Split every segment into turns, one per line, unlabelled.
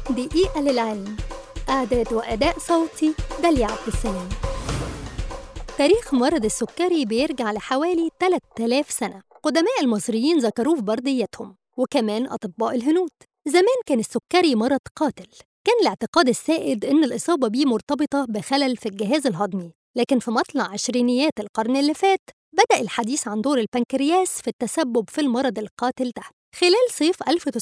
دقيقة للعلم إعداد وأداء صوتي داليا عبد السلام تاريخ مرض السكري بيرجع لحوالي 3000 سنة قدماء المصريين ذكروه في برديتهم وكمان أطباء الهنود زمان كان السكري مرض قاتل كان الاعتقاد السائد إن الإصابة بيه مرتبطة بخلل في الجهاز الهضمي لكن في مطلع عشرينيات القرن اللي فات بدأ الحديث عن دور البنكرياس في التسبب في المرض القاتل ده خلال صيف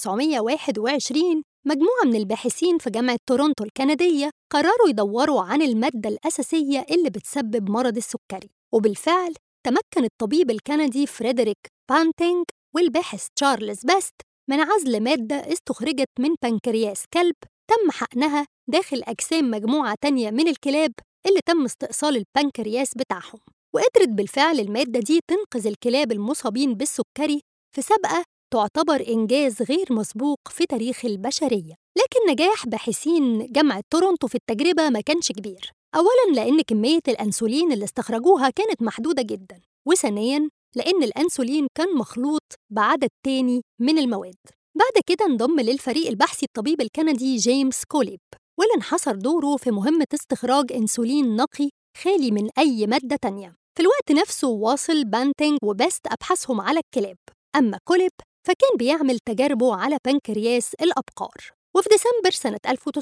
1921 مجموعة من الباحثين في جامعة تورونتو الكندية قرروا يدوروا عن المادة الأساسية اللي بتسبب مرض السكري وبالفعل تمكن الطبيب الكندي فريدريك بانتينج والباحث تشارلز بيست من عزل مادة استخرجت من بنكرياس كلب تم حقنها داخل أجسام مجموعة تانية من الكلاب اللي تم استئصال البنكرياس بتاعهم وقدرت بالفعل المادة دي تنقذ الكلاب المصابين بالسكري في سابقة تعتبر إنجاز غير مسبوق في تاريخ البشرية لكن نجاح باحثين جامعة تورونتو في التجربة ما كانش كبير أولاً لأن كمية الأنسولين اللي استخرجوها كانت محدودة جداً وثانياً لأن الأنسولين كان مخلوط بعدد تاني من المواد بعد كده انضم للفريق البحثي الطبيب الكندي جيمس كوليب واللي انحصر دوره في مهمة استخراج أنسولين نقي خالي من أي مادة تانية في الوقت نفسه واصل بانتينج وبيست أبحاثهم على الكلاب أما كوليب فكان بيعمل تجاربه على بنكرياس الأبقار وفي ديسمبر سنة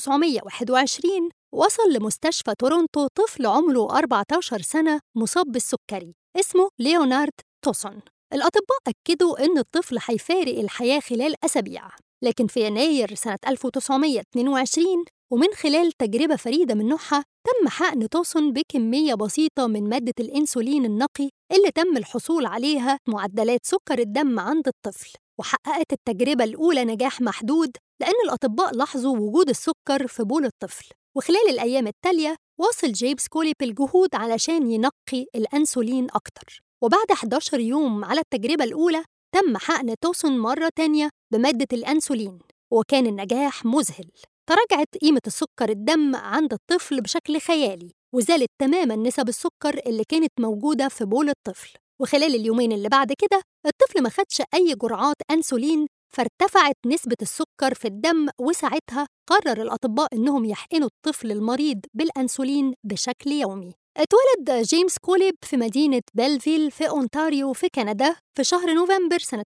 1921 وصل لمستشفى تورونتو طفل عمره 14 سنة مصاب بالسكري اسمه ليونارد توسون الأطباء أكدوا إن الطفل هيفارق الحياة خلال أسابيع لكن في يناير سنة 1922 ومن خلال تجربة فريدة من نوعها تم حقن توسون بكمية بسيطة من مادة الإنسولين النقي اللي تم الحصول عليها معدلات سكر الدم عند الطفل وحققت التجربة الأولى نجاح محدود لأن الأطباء لاحظوا وجود السكر في بول الطفل وخلال الأيام التالية واصل جيمس كوليب الجهود علشان ينقي الأنسولين أكتر وبعد 11 يوم على التجربة الأولى تم حقن توسون مرة تانية بمادة الأنسولين وكان النجاح مذهل تراجعت قيمة السكر الدم عند الطفل بشكل خيالي وزالت تماما نسب السكر اللي كانت موجودة في بول الطفل وخلال اليومين اللي بعد كده الطفل ما خدش أي جرعات أنسولين فارتفعت نسبة السكر في الدم وساعتها قرر الأطباء إنهم يحقنوا الطفل المريض بالأنسولين بشكل يومي اتولد جيمس كوليب في مدينة بيلفيل في أونتاريو في كندا في شهر نوفمبر سنة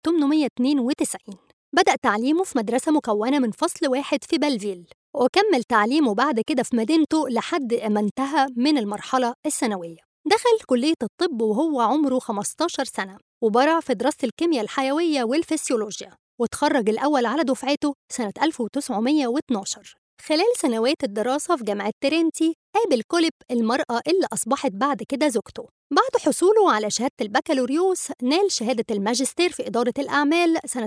1892 بدأ تعليمه في مدرسة مكونة من فصل واحد في بلفيل وكمل تعليمه بعد كده في مدينته لحد ما انتهى من المرحلة الثانوية دخل كلية الطب وهو عمره 15 سنة وبرع في دراسة الكيمياء الحيوية والفسيولوجيا وتخرج الأول على دفعته سنة 1912 خلال سنوات الدراسة في جامعة ترينتي قابل كوليب المرأة اللي أصبحت بعد كده زوجته بعد حصوله على شهادة البكالوريوس نال شهادة الماجستير في إدارة الأعمال سنة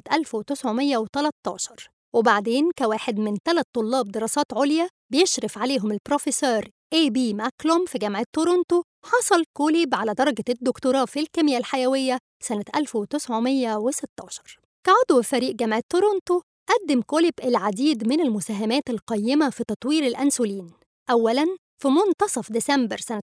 1913 وبعدين كواحد من ثلاث طلاب دراسات عليا بيشرف عليهم البروفيسور اي بي ماكلوم في جامعة تورونتو حصل كوليب على درجة الدكتوراه في الكيمياء الحيوية سنة 1916 كعضو فريق جامعة تورونتو قدم كوليب العديد من المساهمات القيمة في تطوير الأنسولين أولاً في منتصف ديسمبر سنة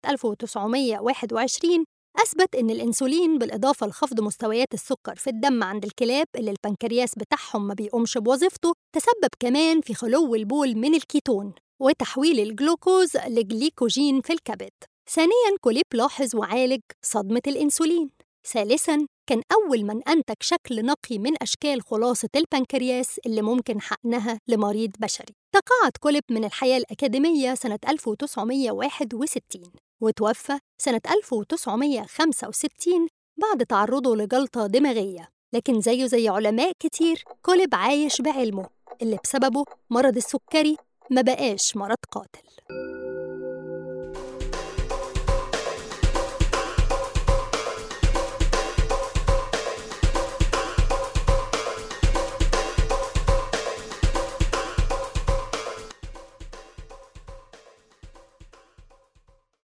1921 أثبت إن الأنسولين بالإضافة لخفض مستويات السكر في الدم عند الكلاب اللي البنكرياس بتاعهم ما بيقومش بوظيفته تسبب كمان في خلو البول من الكيتون وتحويل الجلوكوز لجليكوجين في الكبد ثانياً كوليب لاحظ وعالج صدمة الأنسولين ثالثاً كان أول من أنتج شكل نقي من أشكال خلاصة البنكرياس اللي ممكن حقنها لمريض بشري تقاعد كوليب من الحياة الأكاديمية سنة 1961 وتوفى سنة 1965 بعد تعرضه لجلطة دماغية لكن زيه زي علماء كتير كوليب عايش بعلمه اللي بسببه مرض السكري ما بقاش مرض قاتل